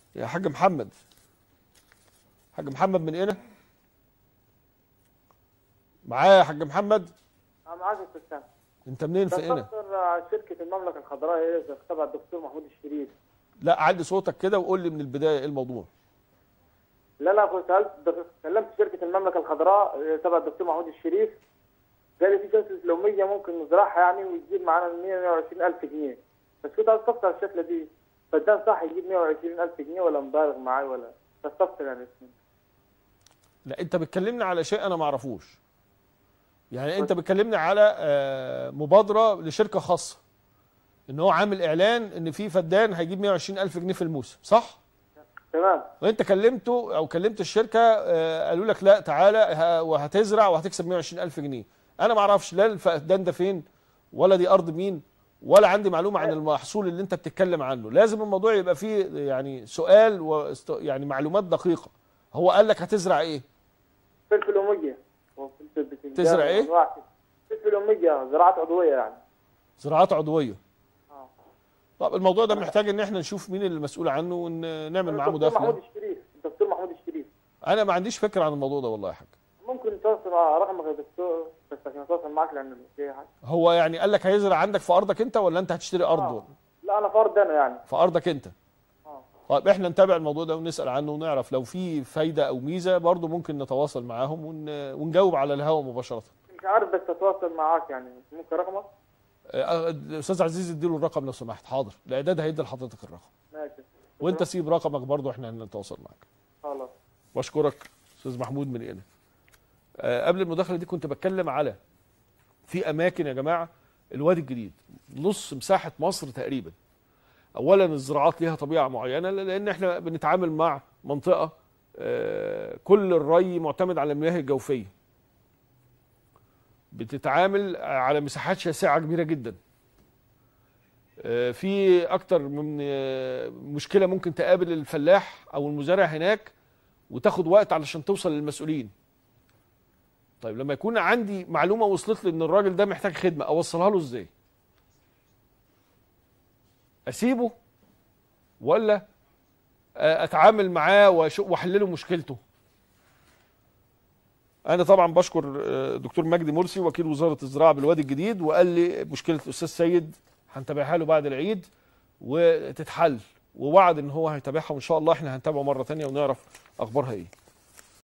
يا حاج محمد حاج محمد من هنا معايا يا حاج محمد أنا معاك يا أستاذ سامي. انت منين في هنا بستفسر على شركة المملكة الخضراء هي تبع الدكتور محمود الشريف لا علي صوتك كده وقول لي من البدايه ايه الموضوع لا لا كنت سألت كلمت شركة المملكة الخضراء آه، تبع الدكتور محمود الشريف قال لي في جلسة لومية ممكن نزرعها يعني وتجيب معانا 120 ألف جنيه بس كنت عايز استفسر على الشكلة دي فده صح يجيب 120 ألف جنيه ولا مبالغ معاي ولا بستفسر يعني لا انت بتكلمني على شيء انا ما اعرفوش يعني انت بتكلمني على آه، مبادره لشركه خاصه ان هو عامل اعلان ان في فدان هيجيب 120 الف جنيه في الموسم صح تمام وانت كلمته او كلمت الشركه آه، قالوا لك لا تعالى ه- وهتزرع وهتكسب 120 الف جنيه انا ما اعرفش لا الفدان ده فين ولا دي ارض مين ولا عندي معلومه عن المحصول اللي انت بتتكلم عنه لازم الموضوع يبقى فيه يعني سؤال واست... يعني معلومات دقيقه هو قال لك هتزرع ايه فلفل أمية وفلفل بتنجان تزرع إيه؟ وأنواع كده. فلفل أمية زراعة عضوية يعني زراعات عضويه آه. طب الموضوع ده محتاج ان احنا نشوف مين المسؤول عنه ونعمل معاه الدكتور محمود مداخله الشريف الدكتور محمود الشريف انا ما عنديش فكره عن الموضوع ده والله يا حاج ممكن نتواصل مع رقمك يا دكتور بس عشان اتواصل معاك لان في حاجه هو يعني قال لك هيزرع عندك في ارضك انت ولا انت هتشتري ارض آه. لا انا فرد انا يعني في ارضك انت اه طيب احنا نتابع الموضوع ده ونسال عنه ونعرف لو في فايده او ميزه برضه ممكن نتواصل معاهم ون... ونجاوب على الهواء مباشره مش عارف بس اتواصل معاك يعني ممكن رقمك آه، الاستاذ عزيز اديله الرقم لو سمحت حاضر الاعداد هيدي لحضرتك الرقم ماشي وانت سيب رقمك برضه احنا هنتواصل معاك خلاص بشكرك استاذ محمود من هنا آه، قبل المداخله دي كنت بتكلم على في اماكن يا جماعه الوادي الجديد نص مساحه مصر تقريبا اولا الزراعات ليها طبيعه معينه لان احنا بنتعامل مع منطقه آه، كل الري معتمد على المياه الجوفيه بتتعامل على مساحات شاسعه كبيره جدا آه، في اكتر من آه، مشكله ممكن تقابل الفلاح او المزارع هناك وتاخد وقت علشان توصل للمسؤولين طيب لما يكون عندي معلومه وصلت لي ان الراجل ده محتاج خدمه اوصلها له ازاي اسيبه ولا آه، اتعامل معاه وأش- واحل له مشكلته انا طبعا بشكر آه، دكتور مجدي مرسي وكيل وزاره الزراعه بالوادي الجديد وقال لي مشكله الاستاذ سيد هنتابعها له بعد العيد وتتحل ووعد ان هو هيتابعها وان شاء الله احنا هنتابعه مره تانية ونعرف اخبارها ايه